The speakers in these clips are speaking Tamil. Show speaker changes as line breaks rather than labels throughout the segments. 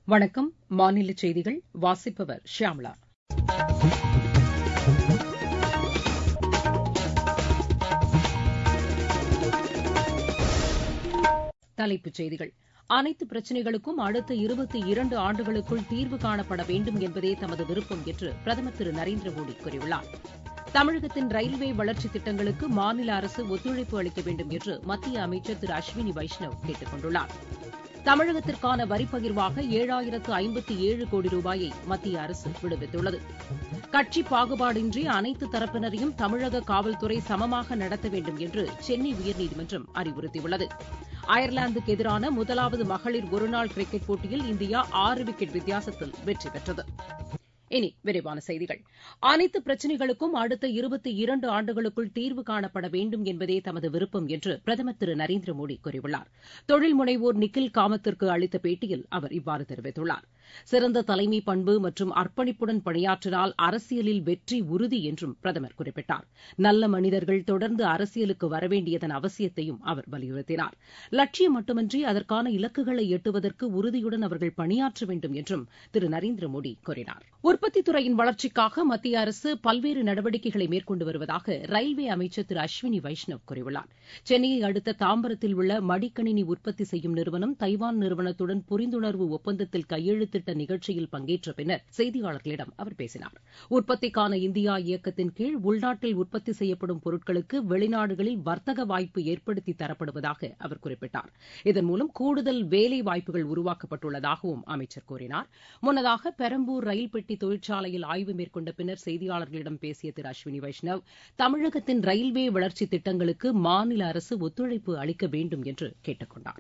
வணக்கம் மாநில செய்திகள் வாசிப்பவர் ஷியாம்ளா தலைப்புச் செய்திகள் அனைத்து பிரச்சினைகளுக்கும் அடுத்த இருபத்தி இரண்டு ஆண்டுகளுக்குள் தீர்வு காணப்பட வேண்டும் என்பதே தமது விருப்பம் என்று பிரதமர் திரு நரேந்திர மோடி கூறியுள்ளார் தமிழகத்தின் ரயில்வே வளர்ச்சித் திட்டங்களுக்கு மாநில அரசு ஒத்துழைப்பு அளிக்க வேண்டும் என்று மத்திய அமைச்சர் திரு அஸ்வினி வைஷ்ணவ் கேட்டுக் கொண்டுள்ளார் தமிழகத்திற்கான வரிப் பகிர்வாக ஏழாயிரத்து ஐம்பத்தி ஏழு கோடி ரூபாயை மத்திய அரசு விடுவித்துள்ளது கட்சி பாகுபாடின்றி அனைத்து தரப்பினரையும் தமிழக காவல்துறை சமமாக நடத்த வேண்டும் என்று சென்னை உயர்நீதிமன்றம் அறிவுறுத்தியுள்ளது அயர்லாந்துக்கு எதிரான முதலாவது மகளிர் ஒருநாள் கிரிக்கெட் போட்டியில் இந்தியா ஆறு விக்கெட் வித்தியாசத்தில் வெற்றி பெற்றது இனி விரிவான செய்திகள் அனைத்து பிரச்சினைகளுக்கும் அடுத்த இருபத்தி இரண்டு ஆண்டுகளுக்குள் தீர்வு காணப்பட வேண்டும் என்பதே தமது விருப்பம் என்று பிரதமர் திரு நரேந்திர மோடி கூறியுள்ளார் தொழில் முனைவோர் நிக்கில் காமத்திற்கு அளித்த பேட்டியில் அவர் இவ்வாறு தெரிவித்துள்ளார் சிறந்த தலைமை பண்பு மற்றும் அர்ப்பணிப்புடன் பணியாற்றினால் அரசியலில் வெற்றி உறுதி என்றும் பிரதமர் குறிப்பிட்டார் நல்ல மனிதர்கள் தொடர்ந்து அரசியலுக்கு வரவேண்டியதன் அவசியத்தையும் அவர் வலியுறுத்தினார் லட்சியம் மட்டுமின்றி அதற்கான இலக்குகளை எட்டுவதற்கு உறுதியுடன் அவர்கள் பணியாற்ற வேண்டும் என்றும் திரு நரேந்திர மோடி கூறினார் உற்பத்தித் துறையின் வளர்ச்சிக்காக மத்திய அரசு பல்வேறு நடவடிக்கைகளை மேற்கொண்டு வருவதாக ரயில்வே அமைச்சர் திரு அஸ்வினி வைஷ்ணவ் கூறியுள்ளார் சென்னையை அடுத்த தாம்பரத்தில் உள்ள மடிக்கணினி உற்பத்தி செய்யும் நிறுவனம் தைவான் நிறுவனத்துடன் புரிந்துணர்வு ஒப்பந்தத்தில் கையெழுத்திட்ட நிகழ்ச்சியில் பங்கேற்ற பின்னர் செய்தியாளர்களிடம் அவர் பேசினார் உற்பத்திக்கான இந்தியா இயக்கத்தின் கீழ் உள்நாட்டில் உற்பத்தி செய்யப்படும் பொருட்களுக்கு வெளிநாடுகளில் வர்த்தக வாய்ப்பு ஏற்படுத்தி தரப்படுவதாக அவர் குறிப்பிட்டார் இதன் மூலம் கூடுதல் வேலை வாய்ப்புகள் உருவாக்கப்பட்டுள்ளதாகவும் அமைச்சர் கூறினார் முன்னதாக பெரம்பூர் ரயில் பெட்டி தொழிற்சாலையில் ஆய்வு மேற்கொண்ட பின்னர் செய்தியாளர்களிடம் பேசிய திரு அஸ்வினி வைஷ்ணவ் தமிழகத்தின் ரயில்வே வளர்ச்சித் திட்டங்களுக்கு மாநில அரசு ஒத்துழைப்பு அளிக்க வேண்டும் என்று கேட்டுக் கொண்டார்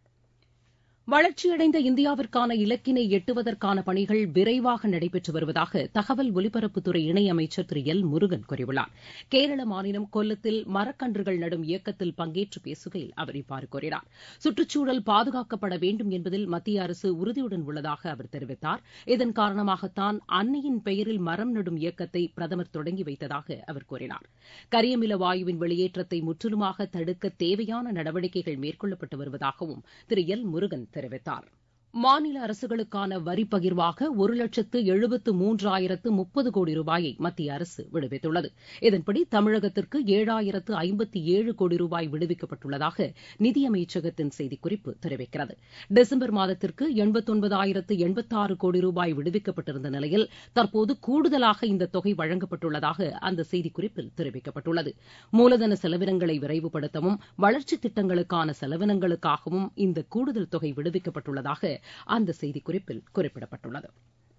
வளர்ச்சியடைந்த இந்தியாவிற்கான இலக்கினை எட்டுவதற்கான பணிகள் விரைவாக நடைபெற்று வருவதாக தகவல் ஒலிபரப்புத்துறை இணையமைச்சர் திரு எல் முருகன் கூறியுள்ளார் கேரள மாநிலம் கொல்லத்தில் மரக்கன்றுகள் நடும் இயக்கத்தில் பங்கேற்று பேசுகையில் அவர் இவ்வாறு கூறினார் சுற்றுச்சூழல் பாதுகாக்கப்பட வேண்டும் என்பதில் மத்திய அரசு உறுதியுடன் உள்ளதாக அவர் தெரிவித்தார் இதன் காரணமாகத்தான் அன்னையின் பெயரில் மரம் நடும் இயக்கத்தை பிரதமர் தொடங்கி வைத்ததாக அவர் கூறினார் கரியமில வாயுவின் வெளியேற்றத்தை முற்றிலுமாக தடுக்க தேவையான நடவடிக்கைகள் மேற்கொள்ளப்பட்டு வருவதாகவும் திரு எல் முருகன் தெரிவித்தார் மாநில அரசுகளுக்கான வரி பகிர்வாக ஒரு லட்சத்து எழுபத்து மூன்றாயிரத்து முப்பது கோடி ரூபாயை மத்திய அரசு விடுவித்துள்ளது இதன்படி தமிழகத்திற்கு ஏழாயிரத்து ஐம்பத்தி ஏழு கோடி ரூபாய் விடுவிக்கப்பட்டுள்ளதாக நிதியமைச்சகத்தின் செய்திக்குறிப்பு தெரிவிக்கிறது டிசம்பர் மாதத்திற்கு எண்பத்தொன்பதாயிரத்து எண்பத்தாறு கோடி ரூபாய் விடுவிக்கப்பட்டிருந்த நிலையில் தற்போது கூடுதலாக இந்த தொகை வழங்கப்பட்டுள்ளதாக அந்த செய்திக்குறிப்பில் தெரிவிக்கப்பட்டுள்ளது மூலதன செலவினங்களை விரைவுபடுத்தவும் வளர்ச்சித் திட்டங்களுக்கான செலவினங்களுக்காகவும் இந்த கூடுதல் தொகை விடுவிக்கப்பட்டுள்ளதாக அந்த செய்திக்குறிப்பில் குறிப்பிடப்பட்டுள்ளது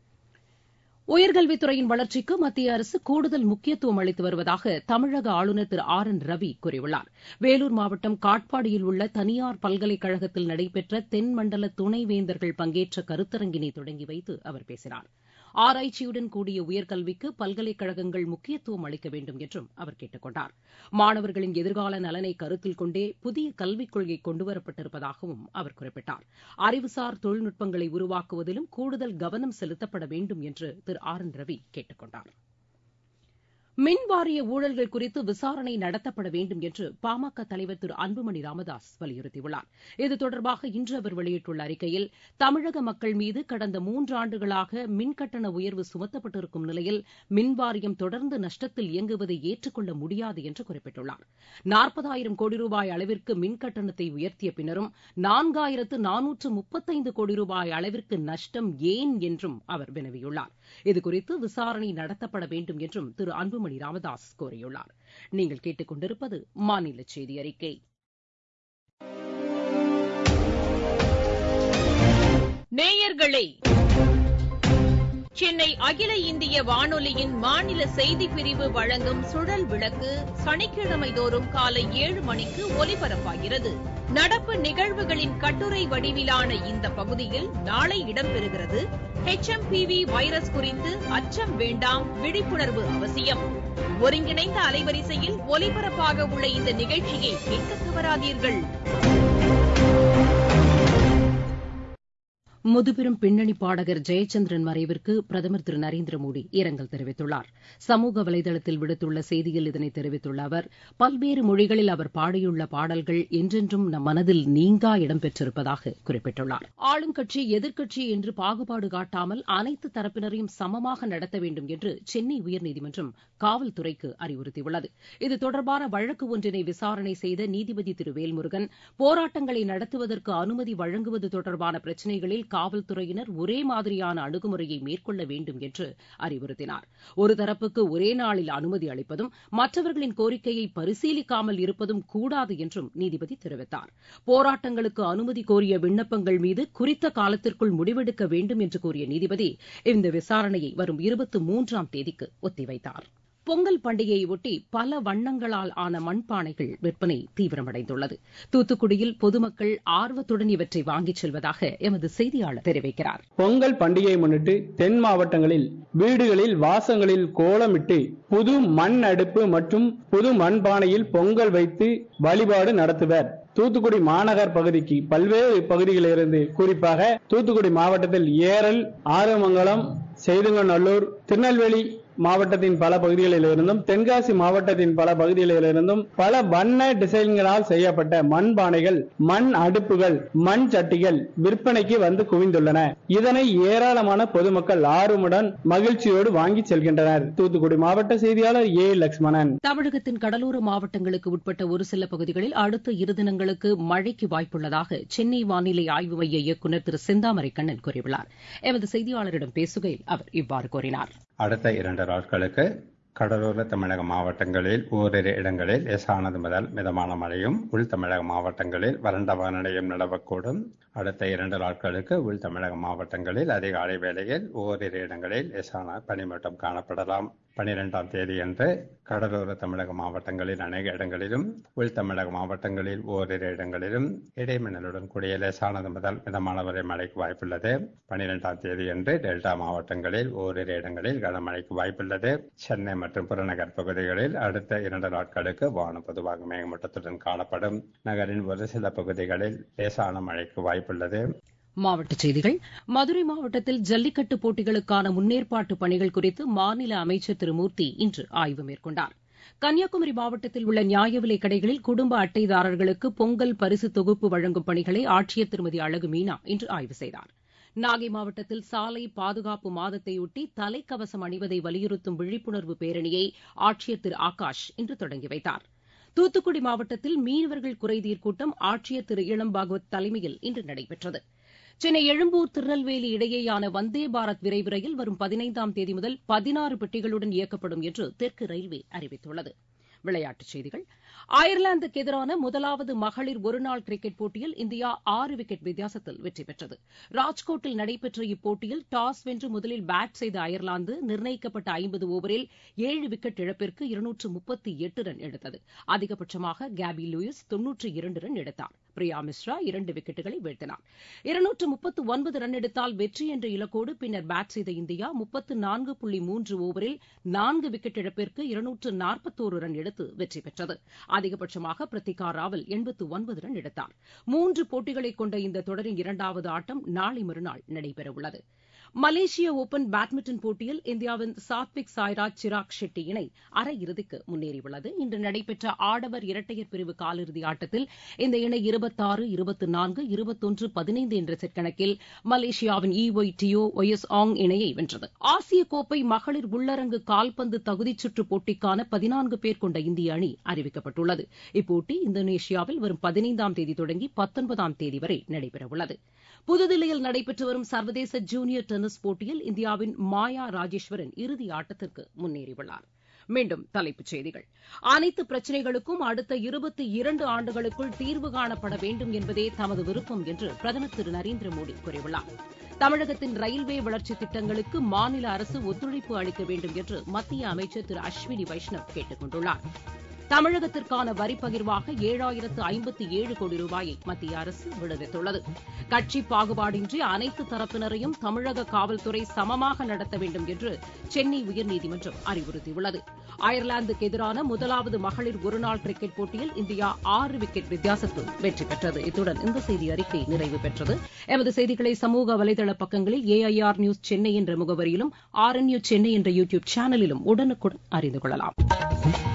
உயர்கல்வித்துறையின் வளர்ச்சிக்கு மத்திய அரசு கூடுதல் முக்கியத்துவம் அளித்து வருவதாக தமிழக ஆளுநர் திரு ஆர் என் ரவி கூறியுள்ளார் வேலூர் மாவட்டம் காட்பாடியில் உள்ள தனியார் பல்கலைக்கழகத்தில் நடைபெற்ற தென்மண்டல துணைவேந்தர்கள் பங்கேற்ற கருத்தரங்கினை தொடங்கி வைத்து அவர் பேசினார் ஆராய்ச்சியுடன் கூடிய உயர்கல்விக்கு பல்கலைக்கழகங்கள் முக்கியத்துவம் அளிக்க வேண்டும் என்றும் அவர் கேட்டுக் கொண்டார் மாணவர்களின் எதிர்கால நலனை கருத்தில் கொண்டே புதிய கல்விக் கொள்கை கொண்டுவரப்பட்டிருப்பதாகவும் அவர் குறிப்பிட்டார் அறிவுசார் தொழில்நுட்பங்களை உருவாக்குவதிலும் கூடுதல் கவனம் செலுத்தப்பட வேண்டும் என்று திரு ஆர் என் ரவி கேட்டுக் கொண்டார் மின் வாரிய ஊழல்கள் குறித்து விசாரணை நடத்தப்பட வேண்டும் என்று பாமக தலைவர் திரு அன்புமணி ராமதாஸ் வலியுறுத்தியுள்ளார் இது தொடர்பாக இன்று அவர் வெளியிட்டுள்ள அறிக்கையில் தமிழக மக்கள் மீது கடந்த மூன்றாண்டுகளாக மின்கட்டண உயர்வு சுமத்தப்பட்டிருக்கும் நிலையில் மின் வாரியம் தொடர்ந்து நஷ்டத்தில் இயங்குவதை ஏற்றுக்கொள்ள முடியாது என்று குறிப்பிட்டுள்ளார் நாற்பதாயிரம் கோடி ரூபாய் அளவிற்கு மின் கட்டணத்தை உயர்த்திய பின்னரும் நான்காயிரத்து நானூற்று முப்பத்தைந்து கோடி ரூபாய் அளவிற்கு நஷ்டம் ஏன் என்றும் அவர் வினவியுள்ளார் இதுகுறித்து விசாரணை நடத்தப்பட வேண்டும் என்றும் திரு அன்புமணி அன்புமணி ராமதாஸ் கூறியுள்ளார் நீங்கள் கேட்டுக் கொண்டிருப்பது மாநில செய்தி அறிக்கை
நேயர்களே சென்னை அகில இந்திய வானொலியின் மாநில செய்திப் பிரிவு வழங்கும் சுழல் விளக்கு சனிக்கிழமை தோறும் காலை ஏழு மணிக்கு ஒலிபரப்பாகிறது நடப்பு நிகழ்வுகளின் கட்டுரை வடிவிலான இந்த பகுதியில் நாளை இடம்பெறுகிறது ஹெச்எம்பிவி வைரஸ் குறித்து அச்சம் வேண்டாம் விழிப்புணர்வு அவசியம் ஒருங்கிணைந்த அலைவரிசையில் ஒலிபரப்பாக உள்ள இந்த நிகழ்ச்சியை கேட்க தவறாதீர்கள்
முதுபெரும் பின்னணி பாடகர் ஜெயச்சந்திரன் மறைவிற்கு பிரதமர் திரு நரேந்திர மோடி இரங்கல் தெரிவித்துள்ளார் சமூக வலைதளத்தில் விடுத்துள்ள செய்தியில் இதனை தெரிவித்துள்ள அவர் பல்வேறு மொழிகளில் அவர் பாடியுள்ள பாடல்கள் என்றென்றும் நம் மனதில் நீங்கா இடம்பெற்றிருப்பதாக குறிப்பிட்டுள்ளார் ஆளுங்கட்சி எதிர்க்கட்சி என்று பாகுபாடு காட்டாமல் அனைத்து தரப்பினரையும் சமமாக நடத்த வேண்டும் என்று சென்னை உயர்நீதிமன்றம் காவல்துறைக்கு அறிவுறுத்தியுள்ளது இது தொடர்பான வழக்கு ஒன்றினை விசாரணை செய்த நீதிபதி திரு வேல்முருகன் போராட்டங்களை நடத்துவதற்கு அனுமதி வழங்குவது தொடர்பான பிரச்சினைகளில் காவல்துறையினர் ஒரே மாதிரியான அணுகுமுறையை மேற்கொள்ள வேண்டும் என்று அறிவுறுத்தினார் ஒரு தரப்புக்கு ஒரே நாளில் அனுமதி அளிப்பதும் மற்றவர்களின் கோரிக்கையை பரிசீலிக்காமல் இருப்பதும் கூடாது என்றும் நீதிபதி தெரிவித்தார் போராட்டங்களுக்கு அனுமதி கோரிய விண்ணப்பங்கள் மீது குறித்த காலத்திற்குள் முடிவெடுக்க வேண்டும் என்று கூறிய நீதிபதி இந்த விசாரணையை வரும் இருபத்தி மூன்றாம் தேதிக்கு ஒத்திவைத்தார் பொங்கல் பண்டிகையையொட்டி பல வண்ணங்களால் ஆன மண்பானைகள் விற்பனை தீவிரமடைந்துள்ளது தூத்துக்குடியில் பொதுமக்கள் ஆர்வத்துடன் இவற்றை வாங்கிச் செல்வதாக எமது செய்தியாளர் தெரிவிக்கிறார்
பொங்கல் பண்டிகையை முன்னிட்டு தென் மாவட்டங்களில் வீடுகளில் வாசங்களில் கோலமிட்டு புது மண் அடுப்பு மற்றும் புது மண்பானையில் பொங்கல் வைத்து வழிபாடு நடத்துவர் தூத்துக்குடி மாநகர் பகுதிக்கு பல்வேறு பகுதிகளிலிருந்து குறிப்பாக தூத்துக்குடி மாவட்டத்தில் ஏரல் ஆரமங்கலம் செய்துங்கநல்லூர் திருநெல்வேலி மாவட்டத்தின் பல பகுதிகளில் இருந்தும் தென்காசி மாவட்டத்தின் பல பகுதிகளில் இருந்தும் பல வண்ண டிசைன்களால் செய்யப்பட்ட மண்பானைகள் மண் அடுப்புகள் மண் சட்டிகள் விற்பனைக்கு வந்து குவிந்துள்ளன இதனை ஏராளமான பொதுமக்கள் ஆர்வமுடன் மகிழ்ச்சியோடு வாங்கி செல்கின்றனர் தூத்துக்குடி மாவட்ட செய்தியாளர் ஏ லட்சுமணன்
தமிழகத்தின் கடலோர மாவட்டங்களுக்கு உட்பட்ட ஒரு சில பகுதிகளில் அடுத்த இரு தினங்களுக்கு மழைக்கு வாய்ப்புள்ளதாக சென்னை வானிலை ஆய்வு மைய இயக்குநர் திரு செந்தாமரை கண்ணன் கூறியுள்ளார் எமது செய்தியாளரிடம் பேசுகையில் அவர் இவ்வாறு கூறினார்
அடுத்த இரண்டு நாட்களுக்கு கடலோர தமிழக மாவட்டங்களில் ஓரிரு இடங்களில் லேசானது முதல் மிதமான மழையும் உள் தமிழக மாவட்டங்களில் வறண்ட வானிலையும் நிலவக்கூடும் அடுத்த இரண்டு நாட்களுக்கு உள் தமிழக மாவட்டங்களில் அதிகாலை வேளையில் ஓரிரு இடங்களில் லேசான பனிமூட்டம் காணப்படலாம் பனிரெண்டாம் தேதியன்று கடலோர தமிழக மாவட்டங்களில் அநேக இடங்களிலும் உள் தமிழக மாவட்டங்களில் ஓரிரு இடங்களிலும் இடைமின்னலுடன் கூடிய லேசானது முதல் மிதமான வரை மழைக்கு வாய்ப்புள்ளது பனிரெண்டாம் தேதியன்று டெல்டா மாவட்டங்களில் ஓரிரு இடங்களில் கனமழைக்கு வாய்ப்புள்ளது சென்னை மற்றும் புறநகர் பகுதிகளில் அடுத்த இரண்டு நாட்களுக்கு வானம் பொதுவாக மேகமூட்டத்துடன் காணப்படும் நகரின் ஒரு சில பகுதிகளில் லேசான மழைக்கு வாய்ப்புள்ளது
மாவட்டச் செய்திகள் மதுரை மாவட்டத்தில் ஜல்லிக்கட்டு போட்டிகளுக்கான முன்னேற்பாட்டு பணிகள் குறித்து மாநில அமைச்சர் திரு மூர்த்தி இன்று ஆய்வு மேற்கொண்டார் கன்னியாகுமரி மாவட்டத்தில் உள்ள நியாய விலைக் கடைகளில் குடும்ப அட்டைதாரர்களுக்கு பொங்கல் பரிசு தொகுப்பு வழங்கும் பணிகளை ஆட்சியர் திருமதி அழகு மீனா இன்று ஆய்வு செய்தார் நாகை மாவட்டத்தில் சாலை பாதுகாப்பு மாதத்தையொட்டி தலைக்கவசம் அணிவதை வலியுறுத்தும் விழிப்புணர்வு பேரணியை ஆட்சியர் திரு ஆகாஷ் இன்று தொடங்கி வைத்தார் தூத்துக்குடி மாவட்டத்தில் மீனவர்கள் குறைதீர் கூட்டம் ஆட்சியர் திரு இளம் பாகவத் தலைமையில் இன்று நடைபெற்றது சென்னை எழும்பூர் திருநெல்வேலி இடையேயான வந்தே பாரத் விரைவு ரயில் வரும் பதினைந்தாம் தேதி முதல் பதினாறு பெட்டிகளுடன் இயக்கப்படும் என்று தெற்கு ரயில்வே அறிவித்துள்ளது விளையாட்டுச் செய்திகள் அயர்லாந்துக்கு எதிரான முதலாவது மகளிர் ஒருநாள் கிரிக்கெட் போட்டியில் இந்தியா ஆறு விக்கெட் வித்தியாசத்தில் வெற்றி பெற்றது ராஜ்கோட்டில் நடைபெற்ற இப்போட்டியில் டாஸ் வென்று முதலில் பேட் செய்த அயர்லாந்து நிர்ணயிக்கப்பட்ட ஐம்பது ஓவரில் ஏழு விக்கெட் இழப்பிற்கு இருநூற்று முப்பத்தி எட்டு ரன் எடுத்தது அதிகபட்சமாக கேபி லூயிஸ் தொன்னூற்றி இரண்டு ரன் எடுத்தார் பிரியா மிஸ்ரா இரண்டு விக்கெட்டுகளை வீழ்த்தினார் இருநூற்று முப்பத்து ஒன்பது ரன் எடுத்தால் வெற்றி என்ற இலக்கோடு பின்னர் பேட் செய்த இந்தியா முப்பத்து நான்கு புள்ளி மூன்று ஓவரில் நான்கு விக்கெட் இழப்பிற்கு இருநூற்று நாற்பத்தோரு ரன் எடுத்து வெற்றி பெற்றது அதிகபட்சமாக பிரத்திகா ராவல் எண்பத்து ஒன்பது ரன் எடுத்தார் மூன்று போட்டிகளை கொண்ட இந்த தொடரின் இரண்டாவது ஆட்டம் நாளை மறுநாள் நடைபெறவுள்ளது மலேசிய ஒபன் பேட்மிண்டன் போட்டியில் இந்தியாவின் சாத்விக் சாய்ராஜ் சிராக் ஷெட்டி இணை அரையிறுதிக்கு முன்னேறியுள்ளது இன்று நடைபெற்ற ஆடவர் இரட்டையர் பிரிவு காலிறுதி ஆட்டத்தில் இந்த இணை இருபத்தாறு இருபத்து நான்கு இருபத்தொன்று பதினைந்து என்ற செட் கணக்கில் மலேசியாவின் இ ஒய் டியோ ஒய் எஸ் ஆங் இணையை வென்றது ஆசிய கோப்பை மகளிர் உள்ளரங்கு கால்பந்து தகுதிச் சுற்று போட்டிக்கான பதினான்கு பேர் கொண்ட இந்திய அணி அறிவிக்கப்பட்டுள்ளது இப்போட்டி இந்தோனேஷியாவில் வரும் பதினைந்தாம் தேதி தொடங்கி பத்தொன்பதாம் தேதி வரை நடைபெறவுள்ளது புதுதில்லியில் நடைபெற்று வரும் சர்வதேச ஜூனியர் டென்னிஸ் போட்டியில் இந்தியாவின் மாயா ராஜேஸ்வரன் இறுதி ஆட்டத்திற்கு முன்னேறியுள்ளார் மீண்டும் தலைப்புச் செய்திகள் அனைத்து பிரச்சினைகளுக்கும் அடுத்த இருபத்தி இரண்டு ஆண்டுகளுக்குள் தீர்வு காணப்பட வேண்டும் என்பதே தமது விருப்பம் என்று பிரதமர் திரு நரேந்திர மோடி கூறியுள்ளார் தமிழகத்தின் ரயில்வே வளர்ச்சித் திட்டங்களுக்கு மாநில அரசு ஒத்துழைப்பு அளிக்க வேண்டும் என்று மத்திய அமைச்சர் திரு அஸ்வினி வைஷ்ணவ் கேட்டுக் கொண்டுள்ளார் தமிழகத்திற்கான வரி பகிர்வாக ஏழாயிரத்து ஐம்பத்தி ஏழு கோடி ரூபாயை மத்திய அரசு விடுவித்துள்ளது கட்சி பாகுபாடின்றி அனைத்து தரப்பினரையும் தமிழக காவல்துறை சமமாக நடத்த வேண்டும் என்று சென்னை உயர்நீதிமன்றம் அறிவுறுத்தியுள்ளது அயர்லாந்துக்கு எதிரான முதலாவது மகளிர் ஒருநாள் கிரிக்கெட் போட்டியில் இந்தியா ஆறு விக்கெட் வித்தியாசத்தில் வெற்றி பெற்றது இத்துடன் இந்த செய்தி அறிக்கை நிறைவு பெற்றது எமது செய்திகளை சமூக வலைதள பக்கங்களில் ஏஐஆர் நியூஸ் சென்னை என்ற முகவரியிலும் ஆர் என் சென்னை என்ற யூடியூப் சேனலிலும் உடனுக்குடன் அறிந்து கொள்ளலாம்